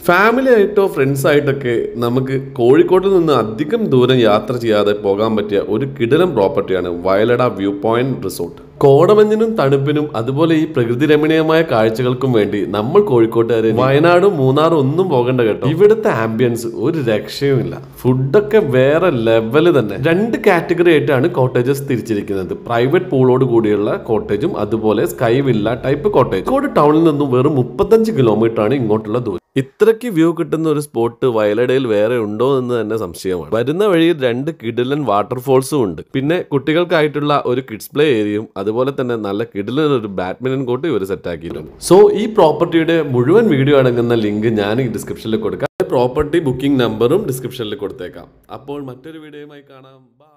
family ആയിട്ടോ friends ആയിട്ടൊക്കെ നമുക്ക് കോഴിക്കോട്ടിൽ നിന്ന് അധികം ദൂരം യാത്ര ചെയ്യാതെ പോകാൻ പറ്റിയ ഒരു കിടിലം പ്രോപ്പർട്ടിയാണ് വയലട വ്യൂ പോയിന്റ് റിസോർട്ട് കോടമഞ്ഞിനും തണുപ്പിനും അതുപോലെ ഈ പ്രകൃതി രമണീയമായ കാഴ്ചകൾക്കും വേണ്ടി നമ്മൾ കോഴിക്കോട്ടുകാര് വയനാടും മൂന്നാറും ഒന്നും പോകേണ്ട കേട്ടോ ഇവിടുത്തെ ആംബിയൻസ് ഒരു രക്ഷയുമില്ല ഫുഡൊക്കെ വേറെ ലെവല് തന്നെ രണ്ട് കാറ്റഗറി ആയിട്ടാണ് കോട്ടേജസ് തിരിച്ചിരിക്കുന്നത് പ്രൈവറ്റ് പൂളോട് കൂടിയുള്ള കോട്ടേജും അതുപോലെ sky villa type cottage Kozhikode ടൗണിൽ നിന്നും വെറും മുപ്പത്തഞ്ച് കിലോമീറ്റർ ആണ് ഇങ്ങോട്ടുള്ള ദൂരം ഇത്രയ്ക്ക് വ്യൂ കിട്ടുന്ന ഒരു സ്പോട്ട് വയലടയിൽ വേറെ ഉണ്ടോ എന്ന് തന്നെ സംശയമാണ് വരുന്ന വഴിയിൽ രണ്ട് കിടിലൻ വാട്ടർഫോൾസും ഉണ്ട് പിന്നെ കുട്ടികൾക്കായിട്ടുള്ള ഒരു കിഡ്സ് പ്ലേ ഏരിയയും അതുപോലെ തന്നെ നല്ല കിടിലൻ ഒരു ബാഡ്മിന്റൺ കോർട്ട് ഇവർ സെറ്റാക്കിയിട്ടുണ്ട് സോ ഈ പ്രോപ്പർട്ടിയുടെ മുഴുവൻ വീഡിയോ അടങ്ങുന്ന ലിങ്ക് ഞാൻ ഈ ഡിസ്ക്രിപ്ഷനിൽ കൊടുക്കാം പ്രോപ്പർട്ടി ബുക്കിംഗ് നമ്പറും ഡിസ്ക്രിപ്ഷനിൽ കൊടുത്തേക്കാം അപ്പോൾ മറ്റൊരു വീഡിയോയുമായി കാണാം ബൈ